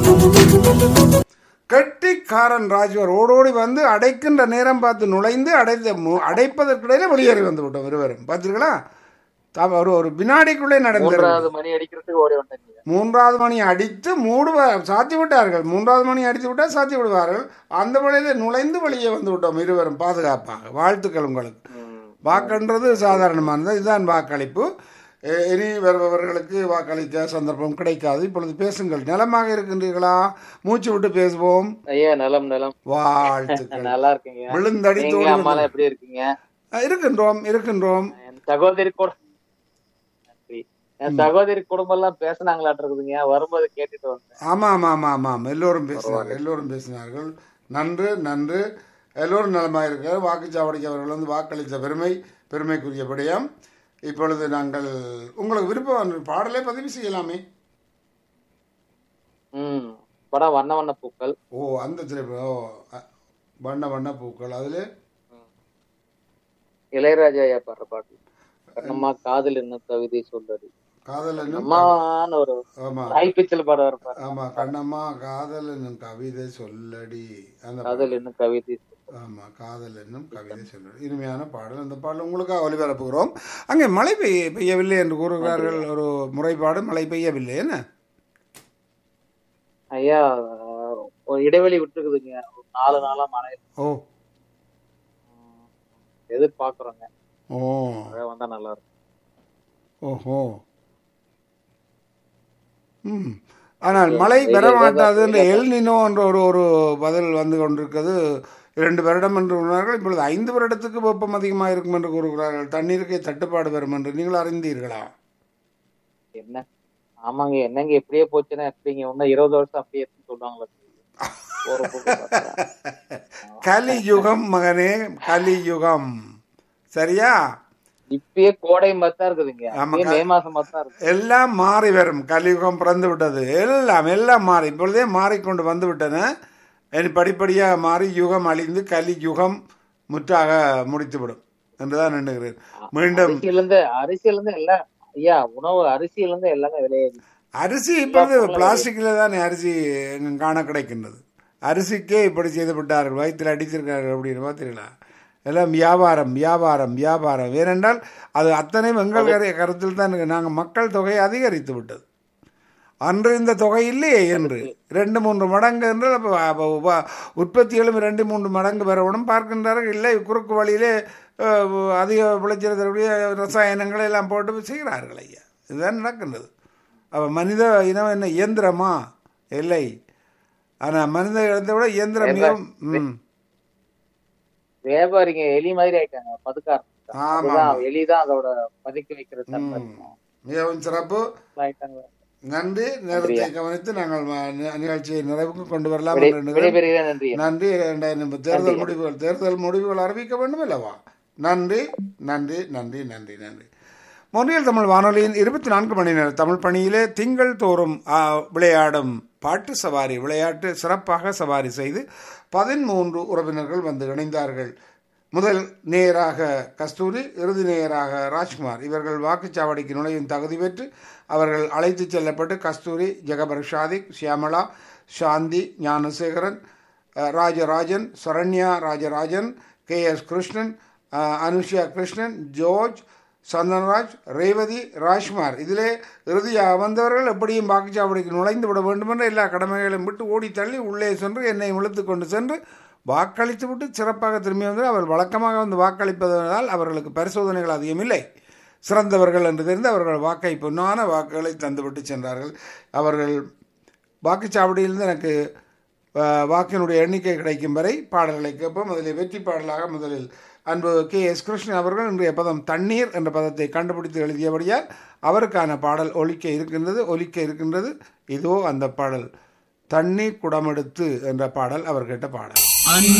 கெட்டிக்காரன் ராஜ்வர் ஓடோடி வந்து அடைக்கின்ற நேரம் பார்த்து நுழைந்து அடைத்த மு- அடைப்பதற்கிடையில வெளியேறி வந்து விட்டோம் இருவரும் பார்த்தீர்களா த- ஒரு ஒரு வினாடிக்குள்ளே நடந்தது மூன்றாவது மணி அடிக்கிறதுக்கு ஓடி வந்தீங்க மூன்றாவது மணி அடித்து மூடுவ சாத்தி விட்டார்கள் மூன்றாவது மணி அடித்து விட்டால் சாத்தி விடுவார்கள் அந்த வழியில் நுழைந்து வெளியே வந்து விட்டோம் இருவரும் பாதுகாப்பாக வாழ்த்துக்கள் உங்களுக்கு வாக்குன்றது சாதாரணமானது இதுதான் வாக்களிப்பு எ- இனி வருபவர்களுக்கு வாக்களிக்க சந்தர்ப்பம் கிடைக்காது இப்பொழுது பேசுங்கள் நலமாக இருக்கின்றீர்களா மூச்சு விட்டு பேசுவோம் ஐயா நலம் நலம் வாழ்த்துக்கள் நல்லா இருக்கீங்க விழுந்தடி நீங்க தோடு அம்மாலாம் எப்படி இருக்கீங்க இருக்கின்றோம் இருக்கின்றோம் என் சகோதரி கூட நன்றி. என் சகோதரி குடும்பம் எல்லாம் பேசினாங்களாட்டு இருக்குதுங்க வரும்போது கேட்டுட்டு வந்தேன் ஆமாம் ஆமாம் ஆமாம் ஆமாம் எல்லோரும் பேசினார்கள் எல்லோரும் பேசினார்கள் நன்று நன்று எல்லோரும் நலமாக இருக்கிறார் வாக்குச்சாவடிக்கு அவர்கள் வந்து வாக்களித்த பெருமை பெருமைக்குரிய விடயம் இப்பொழுது நாங்கள் உங்களுக்கு விருப்பம் பாடலே பதிவு செய்யலாமே ம் படம் வண்ண வண்ண பூக்கள் ஓ அந்த திரைப்படம் ஓ அ- வண்ண வண்ண பூக்கள் அதில் இளையராஜா ஐயா பாடுற பாட்டு கண்ணம்மா காதல் என்ன கவிதை சொல்லடி காதல் என்னும் அம்மான்னு ஒரு ஆமாம் ஹை பிச்சில் பாடுவார் பாரு ஆமாம் கண்ணம்மா காதல் என்னும் கவிதை சொல்லடி அந்த காதல் என்ன கவிதை சொல்லடி. ஆமாம் காதல் என்னும் கவிதை சொல்லடி இனிமையான பாடல் அந்த பாடல் உங்களுக்காக ஒளிபரப்புகிறோம் அங்கே மழை பெய்ய பெய்யவில்லை என்று கூறுகிறார்கள் ஒரு முறைப்பாடு மழை பெய்யவில்லை என்ன ஐயா ஒரு இடைவெளி விட்டுருக்குதுங்க ஒரு நாலு நாளா மழை ஓ எதிர்பார்க்கறோங்க ஓ மழை வந்தா நல்லா இருக்கும் ஓஹோ ம் ஆனால் மழை பெற மாட்டாது என்ற எல் நினோ என்ற ஒரு ஒரு பதில் வந்து கொண்டிருக்கிறது இரண்டு வருடம் என்று கூறினார்கள் இப்பொழுது ஐந்து வருடத்துக்கு வெப்பம் அதிகமாக இருக்கும் என்று கூறுகிறார்கள் தண்ணீருக்கு தட்டுப்பாடு வரும் என்று நீங்கள் அறிந்தீர்களா என்ன ஆமாங்க என்னங்க இப்படியே போச்சுன்னா எப்படிங்க இன்னும் இருபது வருஷம் அப்படியே இருக்குன்னு சொல்லுவாங்களா போற போக்கு பார்த்தா. கலியுகம் மகனே கலியுகம் சரியா இப்பயே கோடை மாதிரி தான் இருக்குதுங்க ஆமா, அப்பயே மே மாசம் மாதிரி தான் இருக்கு எல்லாம் மாறி வரும் கலியுகம் பிறந்து விட்டது எல்லாம் எல்லாம் மாறி இப்பொழுதே மாறிக்கொண்டு வந்து விட்டன இனி படிப்படியாக மாறி யுகம் அழிந்து கலியுகம் முற்றாக முடித்துவிடும் என்றுதான் எண்ணுகிறேன் மீண்டும் அரிசியில இருந்து அரிசியில இருந்து எல்லாம் ஐயா உணவு அரிசியில இருந்து எல்லாமே விலையாகி அரிசி இப்பொழுது பிளாஸ்டிக்கில் தானே அரிசி எங்கும் காண கிடைக்கின்றது அரிசிக்கே இப்படி செய்து விட்டார்கள் வயிற்றில் அடிச்சிருக்கார்கள் அப்படின்னு பார்த்தீங்களா எல்லாம் வியாபாரம் வியாபாரம் வியாபாரம் ஏனென்றால் அது அத்தனையும் எங்கள் கரு கருத்தில் தான் இருக்கு நாங்கள் மக்கள் தொகை அதிகரித்து விட்டது அன்று இந்த தொகை இல்லையே என்று ரெண்டு மூன்று மடங்கு என்று அப்ப அப்ப உப- உற்பத்திகளும் ரெண்டு மூன்று மடங்கு பெறவுடன் பார்க்கின்றார்கள் இல்லை குறுக்கு வழியிலே அஹ், அதிக விளைச்சல் தரக்கூடிய ரசாயனங்களை எல்லாம் போட்டு செய்கிறார்கள் ஐயா இதுதான் நடக்கின்றது அப்போ மனித இனம் என்ன இயந்திரமா இல்லை ஆனால் மனித இனத்தை விட இயந்திரம் மிகவும் ம் வியாபாரிங்க எலி மாதிரி ஆயிட்டாங்க பதுக்க ஆரம்பிச்சிட்டாங்க. ஆமா, அதுதான் எலிதான் அதோட பதுக்கி வைக்கிற தன்மை ம். இருக்கும். மிகவும் சிறப்பு ஆயிட்டாங்க நன்றி நேரத்தை கவனித்து நாங்கள் ம- நி- நிகழ்ச்சியை நிறைவுக்கு கொண்டு வரலாம் விடை- என்று எண்ணுகிறேன். விடைபெறுகிறேன் நன்றி நன்றி இரண்டாயிரம் தேர்தல் முடிவுகள் தேர்தல் முடிவுகள் அறிவிக்க வேண்டும் அல்லவா நன்றி நன்றி நன்றி நன்றி நன்றி மொழியல் தமிழ் வானொலியின் இருபத்தி நான்கு மணி நேர தமிழ் பணியிலே திங்கள் தோறும் ஆ, விளையாடும் பாட்டு சவாரி விளையாட்டு சிறப்பாக சவாரி செய்து பதிமூன்று உறவினர்கள் வந்து இணைந்தார்கள் முதல் நேராக கஸ்தூரி இறுதி நேராக ராஜ்குமார் இவர்கள் வாக்குச்சாவடிக்கு நுழையும் தகுதி பெற்று அவர்கள் அழைத்துச் செல்லப்பட்டு கஸ்தூரி ஜெகபர் ஷாதிக் ஷியாமளா சாந்தி ஞானசேகரன் அஹ், ராஜராஜன் சரண்யா ராஜராஜன் கே எஸ் கிருஷ்ணன் அஹ், அனுஷா கிருஷ்ணன் ஜோர்ஜ் சந்தன்ராஜ் ரேவதி ராஜ்குமார் இதிலே இறுதியாக வந்தவர்கள் எப்படியும் வாக்குச்சாவடிக்கு நுழைந்து விட வேண்டும் என்ற எல்லா கடமைகளையும் விட்டு ஓடி தள்ளி உள்ளே சென்று என்னை இழுத்து கொண்டு சென்று வாக்களித்து விட்டு சிறப்பாக திரும்பி வந்து அவர் வழக்கமாக வந்து வாக்களிப்பதனால் அவர்களுக்கு பரிசோதனைகள் அதிகம் இல்லை சிறந்தவர்கள் என்று தெரிந்து அவர்கள் வாக்கை பொன்னான வாக்குகளை தந்துவிட்டு சென்றார்கள் அவர்கள் வாக்குச்சாவடியிலிருந்து எனக்கு அஹ், வாக்கினுடைய எண்ணிக்கை கிடைக்கும் வரை பாடல்களை கேட்போம் அதில் வெற்றி பாடலாக முதலில் அன்பு கே எஸ் கிருஷ்ணன் அவர்கள் இன்றைய பதம் தண்ணீர் என்ற பதத்தை கண்டுபிடித்து எழுதியபடியால் அவருக்கான பாடல் ஒலிக்க இருக்கின்றது ஒலிக்க இருக்கின்றது இதோ அந்த பாடல் தண்ணீர் குடமெடுத்து என்ற பாடல் அவர் கேட்ட பாடல்